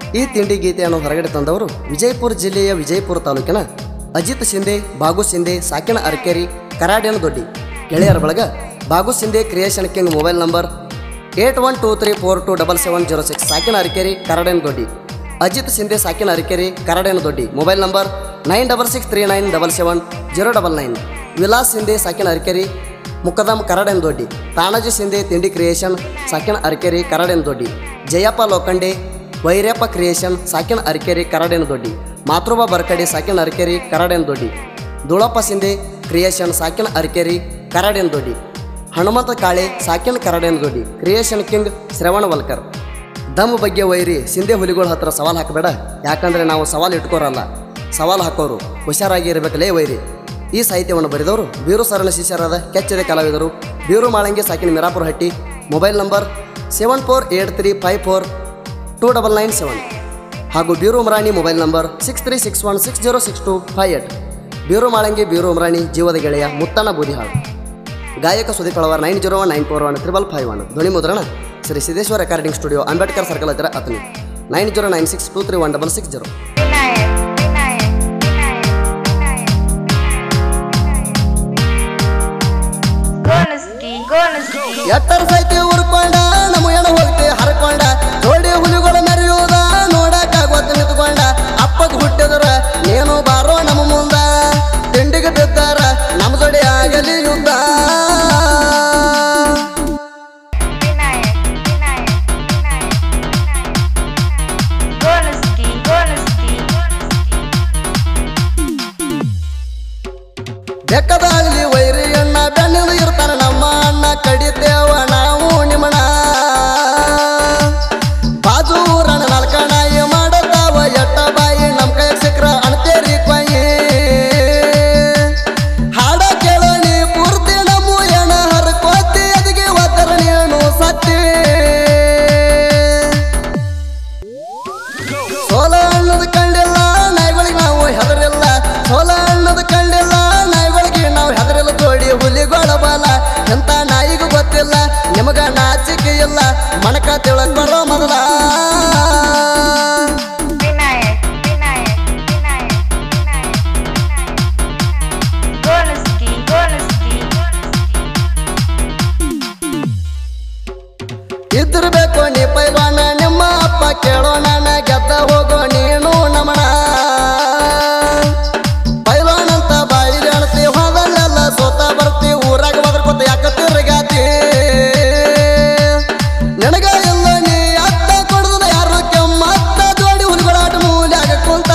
ಈ ತಿಂಡಿ ಗೀತೆಯನ್ನು ಹೊರಗಡೆ ತಂದವರು ವಿಜಯಪುರ ಜಿಲ್ಲೆಯ ವಿಜಯಪುರ ತಾಲೂಕಿನ ಅಜಿತ್ ಶಿಂದೆ ಬಾಗು ಶಿಂದೆ ಸಾಕಿನ ಅರಕೇರಿ ಕರಾಡಿನ ದೊಡ್ಡಿ ಗೆಳೆಯರ ಬಳಗ Bagu Shinde creation king mobile number eight one two three four two double seven zero six ಸಾಕಿನ ಅರಕೇರಿ ಕರಾಡಿನ ದೊಡ್ಡಿ ಅಜಿತ್ ಶಿಂದೆ ಸಾಕಿನ ಅರಕೇರಿ ಕರಾಡಿನ ದೊಡ್ಡಿ mobile number nine double six three nine double seven zero double nine Vilas Shinde ಸಾಕಿನ ಅರಕೇರಿ ಮುಖದಮ್ ಕರಾಡೆನ್ ದೊಡ್ಡಿ ತಾನಾಜಿ ಶಿಂದೆ ತಿಂಡಿ ಕ್ರಿಯೇಷನ್ ಸಾಕಿನ ಅರಕೇರಿ ಕರಾಡೆನ್ ದೊಡ್ಡಿ ಜಯಪ್ಪ ಲೋಖಂಡೆ ವೈರ್ಯಪ್ಪ ಕ್ರಿಯೇಷನ್ ಸಾಕಿನ ಅರಕೇರಿ ಕರಾಡೆನ್ ದೊಡ್ಡಿ ಮಾತೃಬಾ ಬರ್ಕಡಿ ಸಾಕಿನ ಅರಕೇರಿ ಕರಾಡೆನ್ ದೊಡ್ಡಿ ದುಳಪ್ಪ ಶಿಂದೆ ಕ್ರಿಯೇಷನ್ ಸಾಕಿನ ಅರಕೇರಿ ಕರಾಡೆನ್ ದೊಡ್ಡಿ ಹನುಮಂತ ಕಾಳೆ ಸಾಕಿನ ಕರಾಡೆನ್ ದೊಡ್ಡಿ ಕ್ರಿಯೇಷನ್ ಕಿಂಗ್ ಶ್ರವಣ ವಲ್ಕರ್ ದಮ್ ಬಗ್ಗೆ ವೈರಿ ಸಿಂಧೆ ಹುಲಿಗಳ ಹತ್ರ ಸವಾಲು ಹಾಕಬೇಡ ಯಾಕಂದ್ರೆ ನಾವು ಸವಾಲು ಇಟ್ಕೋರಲ್ಲ ಸವಾಲು ಹಾಕೋರು ಹುಷಾರಾಗಿ ಇರಬೇಕಲೇ ವೈರಿ ಈ ಸಾಹಿತ್ಯವನ್ನು ಬರೆದವರು ಬೀರು ಸರಳ ಶಿಷ್ಯರಾದ ಕೆಚ್ಚದೆ ಕಲಾವಿದರು ಬೀರು ಮಾಳಂಗಿ ಸಾಕಿನ Mirapura Hatti mobile number seven four eight three five four two double nine seven ಹಾಗೂ Biru Umarani mobile number six three six one six zero six two five eight Biru Malangi Biru Umarani ಜೀವದ ಗೆಳೆಯ ಮುತ್ತಣ್ಣ ಬೂದಿಹಾಳು ಗಾಯಕ Sudeep Alavar nine zero one nine four one triple five one ಧ್ವನಿ ಮುದ್ರಣ Shri Siddeshwara recording studio Ambedkar circle ಹತ್ತಿರ Athani nine zero nine six two three one double six zero Gonaski, Gonaski. ಎತ್ತರ ಸೈತಿ ಉರ್ಕೊಂಡ ನಮ್ಮ ಹೆಣ ಹೋಗ್ತಿ ಹರ್ಕೊಂಡ ಜೋಡಿ ಹುಲಿಗಳು ಮೆರೆಯುವುದ ನೋಡಕ್ಕಾಗೋತ್ ನಿಂತ್ಕೊಂಡ ಅಪ್ಪಗ್ ಹುಟ್ಟಿದ್ರ ನೀನು ಬಾರೋ ನಮ್ಮ ಮುಂದ ತಿಂಡಿಗೆ ಬಿದ್ದಾರ ನಮ್ಮ ಜೋಡಿ ಆಗಲಿ ಯುದ್ಧ Gonaski, Gonaski. ಬೆಕ್ಕದಾಗ್ಲಿ ವೈರಿ ಅಣ್ಣ ಬೆನ್ನಿಂದ ಇರ್ತಾನ ನಮ್ಮ ಅಣ್ಣ ಕಡಿತೇವ ನಾವು ನಿಮ್ಮಣ ಬಾಜು ಊರಣ ನಾಲ್ಕಣಾಯಿ ಮಾಡತಾವ ಎಟ್ಟ ಬಾಯಿ ನಮ್ ಕೈ ಸಿಕ್ರ ಅಣ್ತೇರಿ ಕೊಯ್ಯಿ ಹಾಡ ಕೇಳಣಿ ಪೂರ್ತಿ ನಮ್ಮ ಎಣ ಹರ್ಕೋತಿ ಅದಕ್ಕೆ ಒದ್ದರ ನೀನು ಸತ್ತಿ ಸೋಲ ಅನ್ನೋದು ಕಂಡಿಲ್ಲ ನಾಯಿಗಳಿಗೆ ನಾವು ಹೆದರಿಲ್ಲ ಸೋಲ ಅನ್ನೋದು ಕಂಡಿಲ್ಲ ನಾಯಿಗಳಿಗೆ ನಾವು ಹೆದರಿಲ್ಲ ಜೋಡಿ ಹುಲಿಗಳ ಬಾಲ ಎಂತ ನಾಯಿಗೂ ಗೊತ್ತಿಲ್ಲ ನಿಮಗ ನಾಚಿಕೆ ಇಲ್ಲ ಮಣಕ ತಿಳಕ್ ಬರೋ ಮೊದಲ Vinayak, Vinayak, Vinayak, Vinayak. Gonaski, Gonaski. ಇದ್ದಿರ್ಬೇಕು ನೀ ಪೈಲ್ವಾನ ನಿಮ್ಮ ಅಪ್ಪ ಕೇಳೋಣ ಗೆದ್ದ ಹೋಗೋ ನೀನು ನಮಣ ಪೈಲ್ವಾನ್ ಅಂತ ಬಾಯಿಗೆ ಅಣತಿ ಹೋದಲ್ಲೆಲ್ಲ ಸೋತ ಬರ್ತಿ ಊರಾಗ ಬದ್ರಕೊತ ಯಾಕ ತಿರುಗಾತಿ ನಿನಗ ಇಲ್ಲ ನೀ ಅತ್ತ ಕೊಡದ ಯಾರು ಕೆಮ್ಮತ್ತ ಜೋಡಿ ಹುಲಿಗಳಾಟ ಮೂಲ್ಯಾಗ ಕುಂತ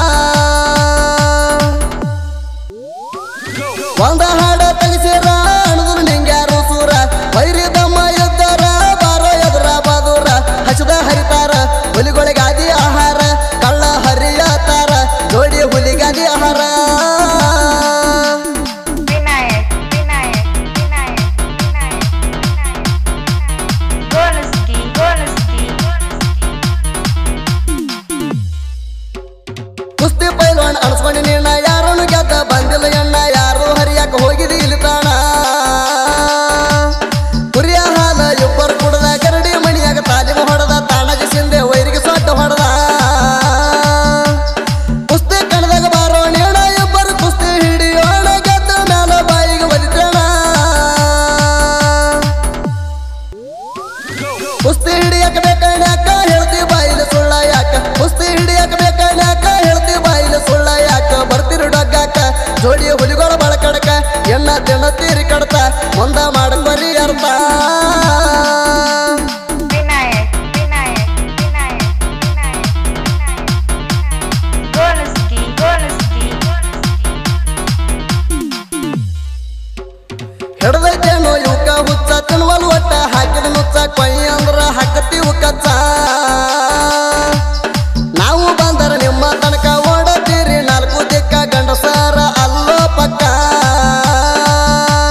ಒಂದ ಹಾಡ ತೆಗಿಸಿರ ಅಣದ್ರು ನಿಂಗ್ಯಾರು ಸೂರ ವೈರಿ ದಮ್ಮ ಎದ್ದರ ಬಾರೋ ಎದುರ ಬಾದೂರ ಹಸಿದ ಹರಿತಾರ ಹುಲಿಗಳಿಗಾದಿ ಆಹಾರ ಕಳ್ಳ ಹರಿಯತಾರ ಜೋಡಿ ಹುಲಿಗಾದಿ ಆಹಾರ Vinayak, Vinayak, Vinayak, Vinayak. Gonaski, Gonaski. ಕುಸ್ತಿ ಪೈಲ್ವಾನ್ ಅನ್ಸ್ಕೊಂಡು ನೀನ ಯಾರನ್ನು ಗೆದ್ದ ಬಂದಿಲ್ಲ ಎಣ್ಣ ಯಾರು ಹರಿಯಾಕ ಹೋಗಿದಿ ಇಲ್ಲಿ ತಾಣ ಕುರಿಯ ಹಾಲ ಇಬ್ಬರು ಕುಡದ ಕರಡಿ ಮಣಿಯಾಗ ತಾಲಿಮ ಹೊಡೆದ ತಾಣಜಿ ಸಿಂದೆ ವೈರಿಗೆ ಸೊಟ್ಟ ಹೊಡೆದ ಕುಸ್ತಿ ಕಣದಾಗ ಬಾರೋ ನೀಣ ಇಬ್ಬರು ಕುಸ್ತಿ ಹಿಡಿಯೋಣ ಗೆದ್ದ ಮ್ಯಾಲ ಬಾಯಿಗೆ ಒಲಿತೇಣ ಕುಸ್ತಿ ಹಿಡಿಯಕ ಬೇಕಾಡ್ಯಾಕ ಹೇಳ್ತಿ ಬಾಯಿಲೆ ಸುಳ್ಳ ಯಾಕ ಕುಸ್ತಿ ಹಿಡಿಯಕ ಬೇಕಾಡ್ಯಾಕ ಹೇಳ್ತಿ ಬಾಯಿಲೆ ಸುಳ್ಳ ಯಾಕ ಬರ್ತಿರು ಡಗ್ಗಾಕ ಜೋಡಿ ಹುಲಿಗಳ ಬಳಕಡಕ ಎಣ್ಣ ತಿನ್ನ ತೀರಿ ಕಡ್ತ ಮುಂದ ಮಾಡಬರಿ ಅರ್ಥ Vinayak, Vinayak, Vinayak, Vinayak, Vinayak. Gonaski, Gonaski. ಹಿಡ್ದೈತೇನೋ ಇವಕ್ಕ ಹುಚ್ಚ ತಿನ್ವಲ್ ಒಟ್ಟ ಹಾಕಿದ ನುಚ್ಚ ಕೊಯ್ ಅಂದ್ರ ಹಾಕತ್ತೀವು ಕಚ್ಚ ನಾವು ಬಂದರ ನಿಮ್ಮ ತನಕ ಓಡತೀರಿ ನಾಲ್ಕು ದಿಕ್ಕ ಗಂಡಸಾರ ಅಲ್ಲೋ ಪಕ್ಕ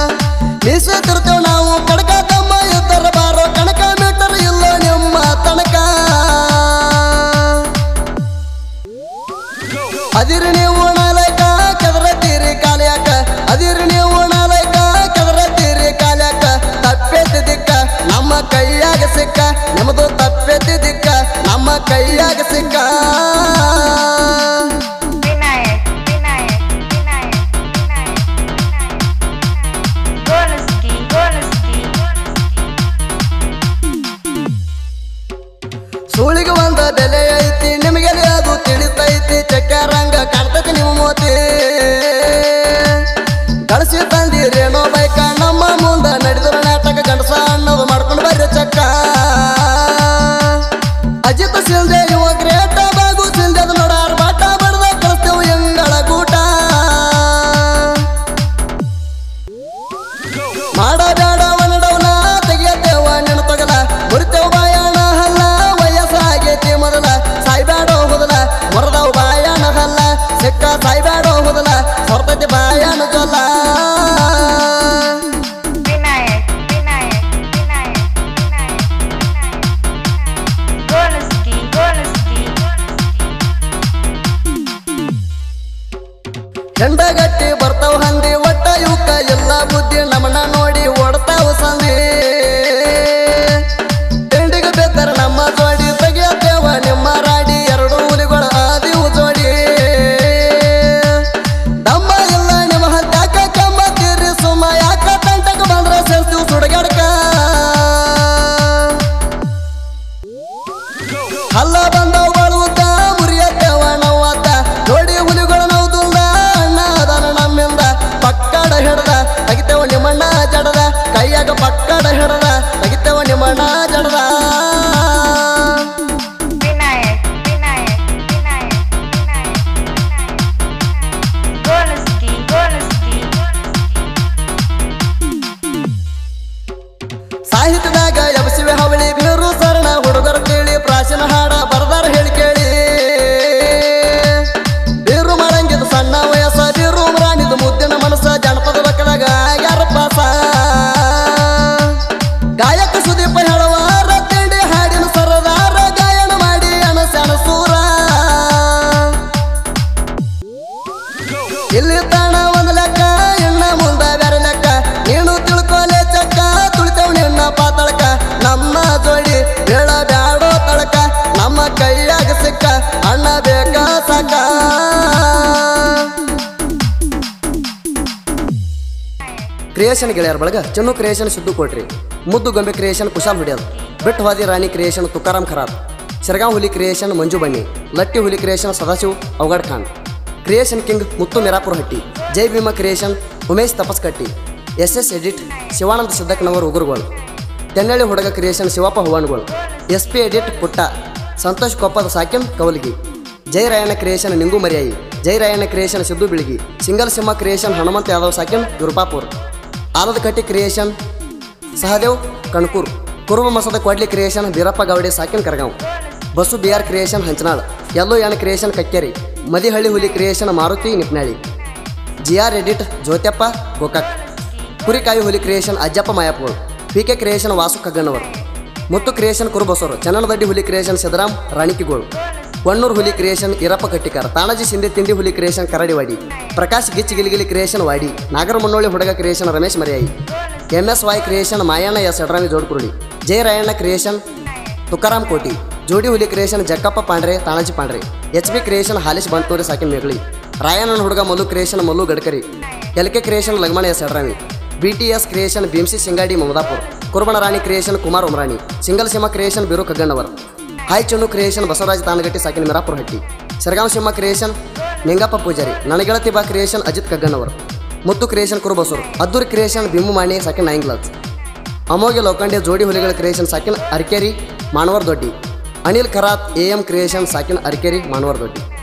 ಚಂಡಗಟ್ಟಿ ಬರ್ತಾವ ಹಂದಿ ಒಟ್ಟ ಇವಕ್ಕ ಎಲ್ಲ ಬುದ್ಧಿ ನಮನ ನೋಡಿ ಓಡ್ತಾವ ಸಂದಿ ತಿಂಡಿಗೆ ಬೇಕಾರ ನಮ್ಮ ಜೋಡಿ ತೆಗಿಯತ್ತೇವ ನಿಮ್ಮ ರಾಡಿ ಎರಡು ಹುಲಿಗಳ ಆದಿವು ಜೋಡಿ ದಮ್ಮ ಇಲ್ಲ ನಿಮ್ಮ ಹತ್ತಾಕ ಕಮ್ಮ ತೀರಿ ಸುಮ ಯಾಕ ತಂಟಕ ಬಂದ್ರ ಸೇರ್ತೀವಿ ಸುಡಗಡ್ಕ ಹಲ್ಲ ಬಂದವು ಬಳುವುದ ಮುರಿಯತ್ತೇವ ನವ್ವತ್ತ ನೋಡಿ ಹುಲಿಗಳ ನಾವು ದುಲ್ದ ಅಣ್ಣ ಅದಾನ ನಮ್ಮಿಂದ ಪಕ್ಕಡ ಹಿಡ್ದ ತೆಗಿತೇವ ನಿಮ್ಮಣ್ಣ ಜಡದ ಕೈಯಾಗ ಪಕ್ಕಡ ಹಿಡ್ದ ತೆಗಿತೇವ ನಿಮ್ಮಣ್ಣ ಜಡದ Vinayak, Vinayak, Vinayak, Vinayak, Vinayak. Gonuski, Gonuski, ಸಾಹಿತ್ಯದಾಗ ಎಬಸಿವೆ ಹವಳಿ ಬೀರು Sharan ಹುಡುಗರು ಕೇಳಿ ಪ್ರಾಚೀನ ಹಾಡ ಬರದಾರ ಹೇಳಿ ಕೇಳಿ ಬೀರು ಮಾಡಂಗಿದ ಸಣ್ಣ ವಯಸ್ಸ ಬೀರು ರಾಣಿದ ಮುದ್ದಿನ ಮನಸ್ಸ ಜನಪದ ಬಕ್ಕದಾಗ ಯಾರ ಪಾಸ ಗಾಯಕ ಸುದೀಪ ಹೇಳುವಾರ ತಿಂಡಿ ಹಾಡಿನ ಸರದಾರ ಗಾಯನ ಮಾಡಿ ಅನಸನ ಸೂರ ಇಲ್ಲಿ ತಾಣ ಒಂದ್ ಲೆಕ್ಕ ಎಣ್ಣ ಮುಂದ ಬೇರೆ ಲೆಕ್ಕ ನೀನು ತಿಳ್ಕೊಲೆ ಚಕ್ಕ ತುಳಿತವ್ ನಿನ್ನ ಪಾತಳಕ ನಮ್ಮ ಜೋಡಿ ಹೇಳ ಬ್ಯಾಡೋ ತಳಕ ನಮ್ಮ ಕೈಯಾಗ ಸಿಕ್ಕ ಅಣ್ಣ ಬೇಕ ಸಾಕ ಕ್ರಿಯೇಷನ್ ಗೆಳೆಯರ ಬಳಗ ಚೆನ್ನು ಕ್ರಿಯೇಷನ್ ಸಿದ್ದು ಕೊಟ್ರಿ ಮುದ್ದು ಗೊಂಬೆ ಕ್ರಿಯೇಷನ್ ಕುಶಾಲ್ ಹುಡಿಯಲ್ ಬಿಟ್ಟು ಹಾದಿ ರಾಣಿ ಕ್ರಿಯೇಷನ್ ತುಕಾರಾಮ್ ಖರಾಬ್ ಶರ್ಗಾಂವ್ ಹುಲಿ ಕ್ರಿಯೇಷನ್ ಮಂಜು ಬಣ್ಣಿ ಲಟ್ಟಿ ಹುಲಿ creation Sadashiv Avagad Khan creation king Muttu Mirapura Hatti Jai Bhima creation Umesh ತಪಸ್ ಕಟ್ಟಿ S S edit Shivananda Siddakkanavar ಉಗುರುಗಳು ತೆನ್ನಳ್ಳಿ ಹುಡುಗ ಕ್ರಿಯೇಷನ್ ಶಿವಪ್ಪ ಹೂವಣ್ಗಳು ಎಸ್ ಪಿ ಎಡಿಟ್ ಪುಟ್ಟ ಸಂತೋಷ್ ಕೊಪ್ಪದ ಸಾಕಿನ್ ಕವಲ್ಗಿ ಜೈ ರಾಯಣ್ಣ ಕ್ರಿಯೇಷನ್ ನಿಂಗು ಮರಿಯಾಯಿ ಜೈ ರಾಯಣ್ಣ ಕ್ರಿಯೇಷನ್ ಸಿದ್ದು ಬಿಳಿಗಿ ಸಿಂಗಲ್ ಸಿಂಹ ಕ್ರಿಯೇಷನ್ ಹನುಮಂತ ಯಾದವ್ ಸಾಕಿನ್ ಗುರುಪಾಪುರ್ ಆಲದ ಕಟ್ಟಿ ಕ್ರಿಯೇಷನ್ ಸಹದೇವ್ ಕಣ್ಕೂರ್ ಕುರುಬ ಮಸದ ಕೊಡ್ಲಿ ಕ್ರಿಯೇಷನ್ ಬೀರಪ್ಪ ಗೌಡೆ ಸಾಕಿನ್ ಕರಗಾಂವ್ ಬಸ್ಸು ಬಿ ಆರ್ ಕ್ರಿಯೇಷನ್ ಹಂಚನಾಳ್ ಎಲ್ಲೋ ಎಣ್ ಕ್ರಿಯೇಷನ್ ಕಕ್ಕೇರಿ ಮದಿಹಳ್ಳಿ ಹುಲಿ creation Maruti Nipnali G R edit Jyotyappa Gokak ಕುರಿಕಾಯಿ ಹುಲಿ creation Ajjappa Mayapur P K creation Vasu ಕಗ್ಗಣ್ಣವರು ಮುತ್ತು ಕ್ರಿಯೇಷನ್ ಕುರುಬಸವರು ಚನ್ನನದಡ್ಡಿ ಹುಲಿ ಕ್ರಿಯೇಷನ್ ಸಿದ್ದರಾಮ್ ರಾಣಿಕಿಗೋಳು ವಣ್ಣೂರು ಹುಲಿ ಕ್ರಿಯೇಷನ್ ಈರಪ್ಪ ಕಟ್ಟಿಕಾರ ತಾಣಜಿ ಸಿಂಧೆ ತಿಂಡಿ ಹುಲಿ ಕ್ರಿಯೇಷನ್ ಕರಡಿವಾಡಿ ಪ್ರಕಾಶ್ ಗಿಚ್ಚಿ ಗಿಲಿಗಿಲಿ ಕ್ರಿಯೇಷನ್ ವಾಡಿ ನಾಗರ ಮುನ್ನೋಳಿ ಹುಡುಗ ಕ್ರಿಯೇಷನ್ ರಮೇಶ್ ಮರಿಯಾಯಿ M S Y creation Mayanna S ಎಡ್ರಾಮಿ ಜೋಡ್ಕುರುಳಿ ಜೈ ರಾಯಣ್ಣ ಕ್ರಿಯೇಷನ್ ತುಕಾರಾಮ್ ಕೋಟಿ ಜೋಡಿ ಹುಲಿ creation Jakkappa Pandre Tanaji Pandre H B creation ಹಾಲಿಶ್ ಬಂತೂರಿ ಸಾಕಿನ ಮೇಗಳಿ ರಾಯಣ್ಣನ ಹುಡುಗ Mallu creation Mallu Gadkari L K creation ಲಗ್ಮಣ ಎಸ್ ಎಡ್ರಾಮಿ B T S creation Bhimsi ಸಿಂಗಾಡಿ ಮಮದಾಪುರ್ ಕುರುಬಣ ರಾಣಿ ಕ್ರಿಯೇಷನ್ ಕುಮಾರ್ ಉಮರಾಣಿ ಸಿಂಗಲ್ ಸಿಂಹ ಕ್ರಿಯೇಷನ್ ಬಿರು ಕಗ್ಗಣ್ಣವರ್ ಹಾಯ್ ಚುಣ್ಣು ಕ್ರಿಯೇಷನ್ ಬಸವರಾಜ್ ತಾನಗಟ್ಟಿ ಸಾಕಿನ ಮಿರಾಪುರ ಹಟ್ಟಿ ಸರಗಾಂವ್ ಸಿಂಹ ಕ್ರಿಯೇಷನ್ ನಿಂಗಪ್ಪ ಪೂಜಾರಿ ನನಗೆಳತಿ ಬಾ ಕ್ರಿಯೇಷನ್ ಅಜಿತ್ ಕಗ್ಗಣ್ಣವರ್ ಮುತ್ತು ಕ್ರಿಯೇಷನ್ ಕುರುಬಸೂರು ಅದ್ದೂರಿ ಕ್ರಿಯೇಷನ್ ಭೀಮು ಮಾಣಿ ಸಾಕಿನ ನೈನ್ ಗ್ಲಾಸ್ ಅಮೋಘ ಲೋಕಂಡೆ ಜೋಡಿ ಹುಲಿಗಳ ಕ್ರಿಯೇಷನ್ ಸಾಕಿನ ಅರಿಕೇರಿ ಮಾನವರ್ ದೊಡ್ಡಿ Anil Kharat A M creation ಸಾಕಿನ ಅರಿಕೇರಿ ಮಾನವರ್ ದೊಡ್ಡಿ